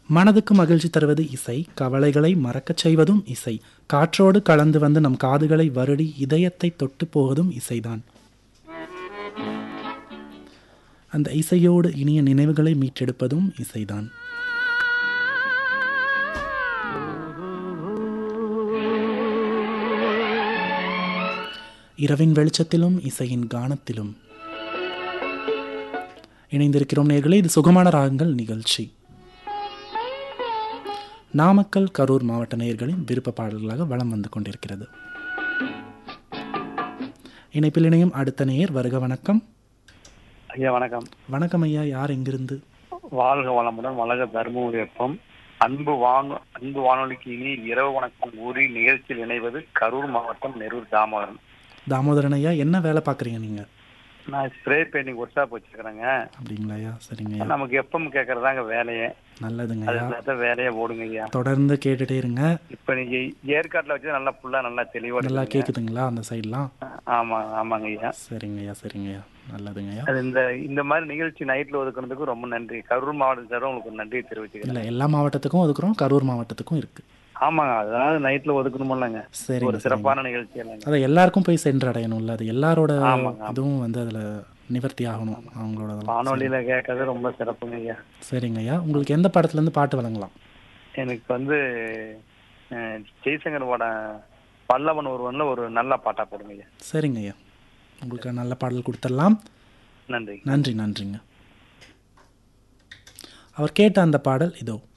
மனதுக்கு மகிழ்ச்சி தருவது இசை கவலைகளை மறக்கச் செய்வதும் இசை காற்றோடு கலந்து வந்து நம் காதுகளை வருடி இதயத்தை தொட்டு போவதும் இசைதான் அந்த இசையோடு இனிய நினைவுகளை மீட்டெடுப்பதும் இசைதான் இரவின் வெளிச்சத்திலும் இசையின் கானத்திலும் இணைந்திருக்கிறோம் நேர்களே இது சுகமான ராகங்கள் நிகழ்ச்சி நாமக்கல் கரூர் மாவட்ட நேயர்களின் விருப்ப பாடல்களாக வலம் வந்து கொண்டிருக்கிறது இணைப்பில் இணையும் அடுத்த நேயர் வருக வணக்கம் ஐயா வணக்கம் வணக்கம் ஐயா யார் எங்கிருந்து வாழ்க வளமுடன் வளக தர்மபுரி வெப்பம் அன்பு வானு அன்பு வானொலிக்கு இனி இரவு வணக்கம் ஊரி நிகழ்ச்சியில் இணைவது கரூர் மாவட்டம் நெரூர் தாமோதரன் தாமோதரன் ஐயா என்ன வேலை பார்க்குறீங்க நீங்கள் நான் ஸ்ப்ரே பெயிண்டிங் ஒர்க் ஷாப் வச்சிருக்கிறேங்க அப்படிங்களா ஐயா சரிங்க ஐயா நமக்கு எப்பம் கேட்கறதாங்க வேலையே நல்லதுங்க அது ஐயா தான் வேலையே ஓடுங்க ஐயா தொடர்ந்து கேட்டுட்டே இருங்க இப்ப நீங்க ஏற்காட்டுல வச்சு நல்லா ஃபுல்லா நல்லா தெளிவா நல்லா இருக்குங்க. கேட்குதுங்களா அந்த சைட்லாம் ஆமா ஆமாங்க ஐயா சரிங்க ஐயா சரிங்க ஐயா நல்லதுங்க ஐயா அது இந்த இந்த மாதிரி நிகழ்ச்சி நைட்ல ஒதுக்குனதுக்கு ரொம்ப நன்றி கரூர் மாவட்டம் சார் உங்களுக்கு ஒரு நன்றி தெரிவிச்சுக்கிறேன் இல்லை எல்லா மாவட்டத்துக்கும் ஒதுக்குறோம் கரூர் மாவட்டத்துக்கும் இருக்கு ஆமாங்க அதாவது நைட்ல ஒதுக்கணுமில்லங்க சரிங்க ஒரு சரிங்க சிறப்பான நிகழ்ச்சி இல்லைங்க அதை எல்லாருக்கும் போய் சென்றடையணும்ல அது எல்லாரோட ஆமாங்க, ஆமா. இதுவும் வந்து அதில் நிவர்த்தி ஆகணும் அவங்களோட இதெல்லாம். வானொலியில கேட்கறது ரொம்ப சிறப்புங்க ஐயா சரிங்க ஐயா உங்களுக்கு எந்த படத்துலேருந்து பாட்டு வழங்கலாம் எனக்கு வந்து அஹ், ஜெய்சங்கர் படம் பல்லவன் ஒருவன்ல ஒரு நல்ல பாட்டா போடுங்க ஐயா சரிங்க ஐயா உங்களுக்கு நல்ல பாடல் கொடுத்துடலாம் நன்றி நன்றி நன்றிங்க அவர் கேட்ட அந்த பாடல் இதோ